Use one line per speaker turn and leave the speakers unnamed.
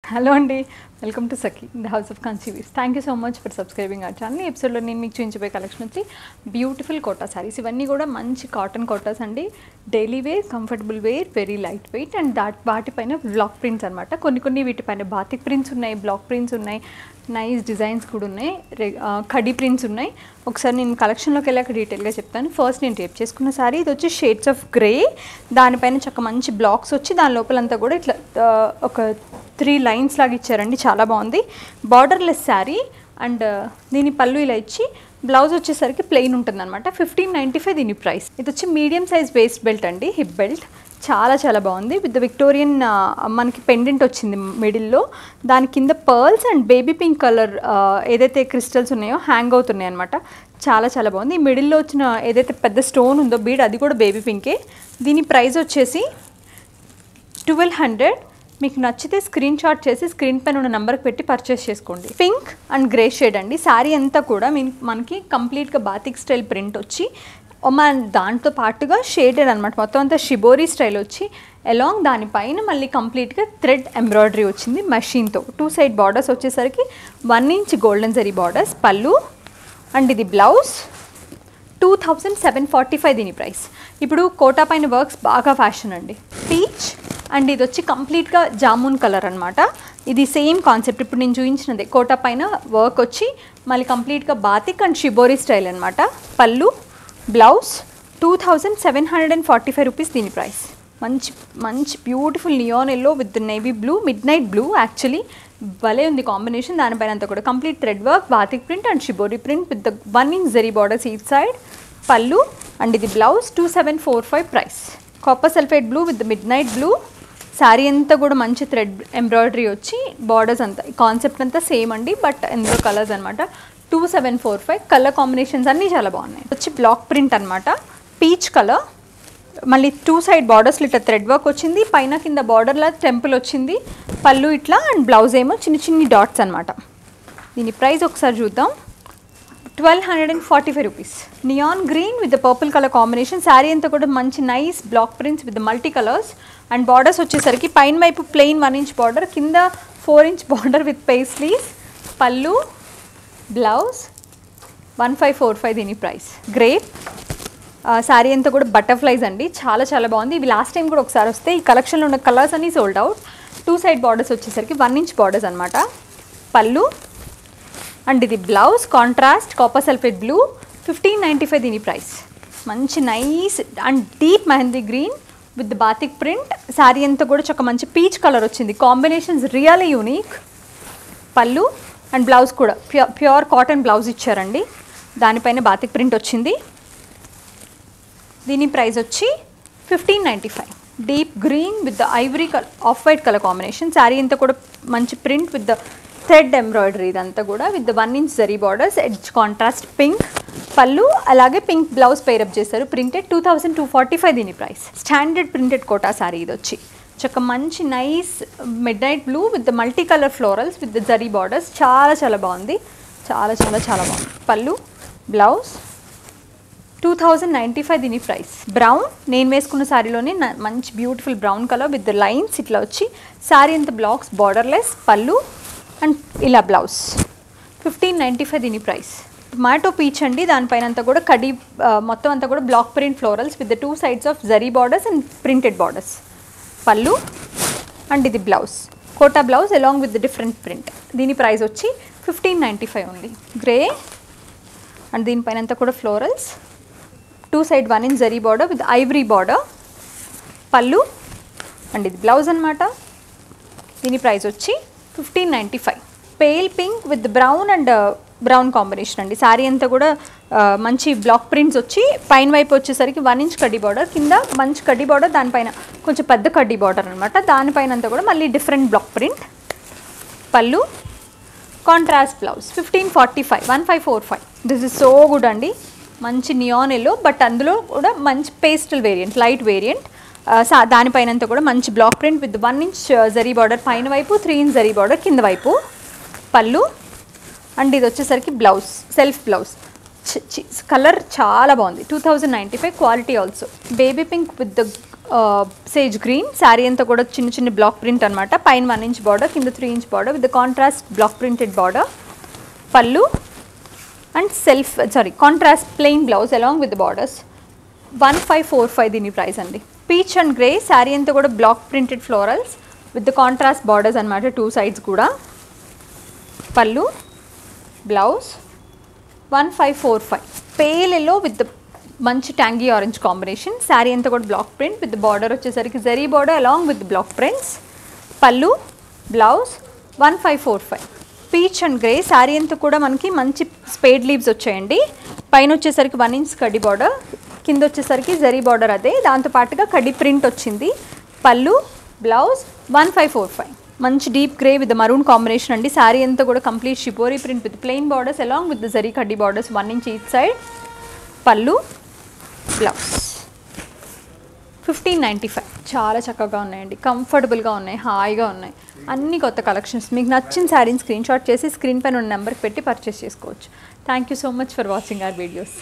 hello అండి welcome to Sakhi the house of conceives thank you so much for subscribing ఆ channel ఈ ఎపిసోడ్లో నేను మీకు చూపించబోయే కలెక్షన్ వచ్చి బ్యూటిఫుల్ కోటా సారీస్ ఇవన్నీ కూడా మంచి కాటన్ కోటాస్ అండి daily wear comfortable wear very light weight and that వాటిపైన బ్లాక్ ప్రింట్స్ అనమాట కొన్ని కొన్ని వీటిపైన బాతిక్ ప్రింట్స్ ఉన్నాయి బ్లాక్ ప్రింట్స్ ఉన్నాయి నైస్ డిజైన్స్ కూడా ఉన్నాయి రె- ఆ, కడి ప్రింట్స్ ఉన్నాయి ఒకసారి నేను కలెక్షన్లోకి వెళ్ళాక డీటెయిల్గా చెప్తాను ఫస్ట్ నేను టేప్ చేసుకున్న సారీ ఇది వచ్చి షేడ్స్ ఆఫ్ గ్రే దానిపైన చక్క మంచి బ్లాక్స్ వచ్చి దాని లోపలంతా కూడా ఇట్లా ఆ, ఒక త్రీ లైన్స్ లాగా ఇచ్చారండి చాలా బాగుంది బార్డర్లెస్ శారీ అండ్ దీని పళ్ళు ఇలా ఇచ్చి బ్లౌజ్ వచ్చేసరికి ప్లెయిన్ ఉంటుంది అనమాట ఫిఫ్టీన్ నైంటీ ఫైవ్ దీని ప్రైస్ ఇది వచ్చి మీడియం సైజ్ వేస్ట్ బెల్ట్ అండి హిప్ బెల్ట్ చాలా చాలా బాగుంది విత్ విక్టోరియన్ మనకి పెండెంట్ వచ్చింది మిడిల్లో దాని కింద pearls and baby pink colour ఏదైతే క్రిస్టల్స్ ఉన్నాయో హ్యాంగ్ అవుతున్నాయి అనమాట చాలా చాలా బాగుంది ఈ మిడిల్లో వచ్చిన ఏదైతే పెద్ద స్టోన్ ఉందో బీడ్ అది కూడా బేబీ పింకే దీని ప్రైస్ వచ్చేసి ట్వెల్వ్ హండ్రెడ్ మీకు నచ్చితే స్క్రీన్ షాట్ చేసి స్క్రీన్ పైన ఉన్న నెంబర్కి పెట్టి పర్చేస్ చేసుకోండి పింక్ అండ్ గ్రే షేడ్ అండి శారీ అంతా కూడా మీన్- మనకి కంప్లీట్గా బాతిక్ స్టైల్ ప్రింట్ వచ్చి మన దాంతో పాటుగా షేడెడ్ అనమాట మొత్తం అంతా షిబోరీ స్టైల్ వచ్చి అలాంగ్ దానిపైన మళ్ళీ కంప్లీట్గా థ్రెడ్ ఎంబ్రాయిడరీ వచ్చింది మషీన్తో టూ సైడ్ బార్డర్స్ వచ్చేసరికి one inch golden zari borders పళ్ళు అండ్ ఇది blouse two thousand seven forty five దీని ప్రైస్ ఇప్పుడు కోటా పైన వర్క్స్ బాగా ఫ్యాషన్ అండి పీచ్ అండ్ ఇది వచ్చి కంప్లీట్గా జామున్ కలర్ అనమాట ఇది సేమ్ కాన్సెప్ట్ ఇప్పుడు నేను చూపించినదే కోటా పైన వర్క్ వచ్చి మళ్ళీ కంప్లీట్గా బాతిక్ అండ్ షిబోరీ స్టైల్ అనమాట పళ్ళు blouse two thousand seven hundred and forty five rupees దీని ప్రైస్ మంచి మంచి beautiful neon yellow with navy blue midnight blue actually భలే ఉంది కాంబినేషన్ దానిపైన అంతా కూడా complete thread work batik print and shibori print with the one inch zari borders each side పళ్ళు and ఇది blouse two seven four five price copper sulphate blue with midnight blue sari అంతా కూడా మంచి థ్రెడ్ ఎంబ్రాయిడరీ వచ్చి borders అంతా concept అంతా same అండి but ఇందులో కలర్స్ అనమాట two seven four five colour combinations అన్నీ చాలా బాగున్నాయి వచ్చి బ్లాక్ ప్రింట్ అనమాట పీచ్ కలర్ మళ్ళీ టూ సైడ్ బార్డర్స్లో ఇట్లా థ్రెడ్ వర్క్ వచ్చింది పైన కింద బార్డర్లో టెంపుల్ వచ్చింది పళ్ళు ఇట్లా అండ్ బ్లౌజ్ ఏమో చిన్న చిన్ని డాట్స్ అనమాట దీని ప్రైస్ ఒకసారి చూద్దాం twelve hundred and forty five rupees neon green with purple colour combination sari అంతా కూడా మంచి nice block prints with multi colours and borders వచ్చేసరికి పైన వైపు ప్లెయిన్ వన్ ఇంచ్ బార్డర్ కింద four inch border with paisleys పళ్ళు blouse one five four five దీని price grape sari అంతా కూడా బటర్ఫ్లైస్ అండి చాలా చాలా బాగుంది ఇవి లాస్ట్ టైం కూడా ఒకసారి వస్తే ఈ కలెక్షన్లో ఉన్న కలర్స్ అన్నీ sold out two side borders వచ్చేసరికి వన్ ఇంచ్ బార్డర్స్ అనమాట పళ్ళు అండ్ ఇది blouse contrast copper sulphate blue fifteen ninety five దీని ప్రైస్ మంచి nice and deep mehndi green with batik print sari అంతా కూడా ఒక మంచి పీచ్ కలర్ వచ్చింది కాంబినేషన్స్ రియల్లీ యూనిక్ పళ్ళు అండ్ బ్లౌజ్ కూడా ప్యూర్ ప్యూర్ కాటన్ బ్లౌజ్ ఇచ్చారండి దానిపైన బాతిక్ ప్రింట్ వచ్చింది దీని ప్రైస్ వచ్చి fifteen ninety five deep green with the Ivory colour off white colour combination sari అంతా కూడా మంచి print with the thread embroidery ఇదంతా కూడా with the one inch zari borders edge contrast pink పళ్ళు అలాగే పింక్ బ్లౌజ్ పేరప్ చేశారు printed two thousand two forty five దీని price standard printed Kota sari ఇది వచ్చి చక్క మంచి nice midnight blue with the multi colour florals with the zari borders చాలా చాలా బాగుంది చాలా చాలా చాలా బాగుంది పళ్ళు blouse two thousand ninety five దీని ప్రైస్ బ్రౌన్ నేను వేసుకున్న శారీలోనే న- మంచి beautiful brown colour with lines ఇట్లా వచ్చి శారీ అంత బ్లాక్స్ బార్డర్లెస్ పళ్ళు అండ్ ఇలా బ్లౌజ్ ఫిఫ్టీన్ నైంటీ ఫైవ్ దీని ప్రైస్ టొమాటో పీచ్ అండి దానిపైన అంతా కూడా కడి ఆ, మొత్తం అంతా కూడా block print florals with the two sides of zari borders and printed borders పళ్ళు అండ్ ఇది blouse Kota blouse along with different print దీని ప్రైస్ వచ్చి ఫిఫ్టీన్ నైంటీ ఫైవ్ ఉంది గ్రే అండ్ దీనిపైన అంతా కూడా florals two side one inch zari border with ivory border పళ్ళు and ఇది బ్లౌజ్ అనమాట దీని ప్రైస్ వచ్చి fifteen ninety five pale pink with brown and brown combination అండి శారీ అంతా కూడా ఆ, మంచి బ్లాక్ ప్రింట్స్ వచ్చి పైన వైపు వచ్చేసరికి వన్ ఇంచ్ కడ్డీ బార్డర్ కింద మంచి కడ్డీ బార్డర్ దానిపైన కొంచెం పెద్ద కడ్డీ బార్డర్ అనమాట దానిపైన అంతా కూడా మళ్ళీ డిఫరెంట్ బ్లాక్ ప్రింట్ పళ్ళు contrast blouse fifteen forty five one five four five this is so good అండి మంచి నియాన్ ఎల్లో బట్ అందులో కూడా మంచి పేస్టల్ వేరియంట్ లైట్ వేరియంట్ దానిపైన అంతా కూడా మంచి block print with one inch zari border పైన వైపు త్రీ ఇంచ్ జరీ బార్డర్ కింద వైపు పళ్ళు అండ్ ఇది వచ్చేసరికి బ్లౌజ్ సెల్ఫ్ బ్లౌజ్ కలర్ చాలా బాగుంది two thousand ninety five quality also baby pink with the sage green sari అంతా కూడా చిన్న చిన్న బ్లాక్ ప్రింట్ అనమాట పైన వన్ ఇంచ్ బార్డర్ కింద three inch border with contrast block printed border పళ్ళు and self sari contrast plain blouse along with borders one five four five దీని price అండి పీచ్ అండ్ గ్రే శారీ అంతా కూడా block printed florals with contrast borders అనమాట two sides కూడా పళ్ళు blouse one five four five pale yellow with మంచి tangy orange combination sari అంతా కూడా బ్లాక్ ప్రింట్ విత్ బార్డర్ వచ్చేసరికి zari border along with block prints పళ్ళు blouse one five four five peach and grey sari అంతా కూడా మనకి మంచి స్పేడ్ లీవ్స్ వచ్చాయండి పైన వచ్చేసరికి వన్ ఇంచ్ కడ్డీ బార్డర్ కింద వచ్చేసరికి జరీ బార్డర్ అదే దాంతో పాటుగా కడ్డీ ప్రింట్ వచ్చింది పళ్ళు blouse one five four five మంచి deep grey with maroon combination అండి శారీ అంతా కూడా complete shibori print with plain borders along with zari కడ్డీ borders one inch each side పళ్ళు బ్లౌజ్ ఫిఫ్టీన్ నైంటీ ఫైవ్ చాలా చక్కగా ఉన్నాయండి కంఫర్టబుల్గా ఉన్నాయి హాయిగా ఉన్నాయి అన్ని కొత్త కలెక్షన్స్ మీకు నచ్చిన శారీని స్క్రీన్ షాట్ చేసి స్క్రీన్ పైన ఉన్న నెంబర్కి పెట్టి పర్చేస్ చేసుకోవచ్చు thank you so much for watching our videos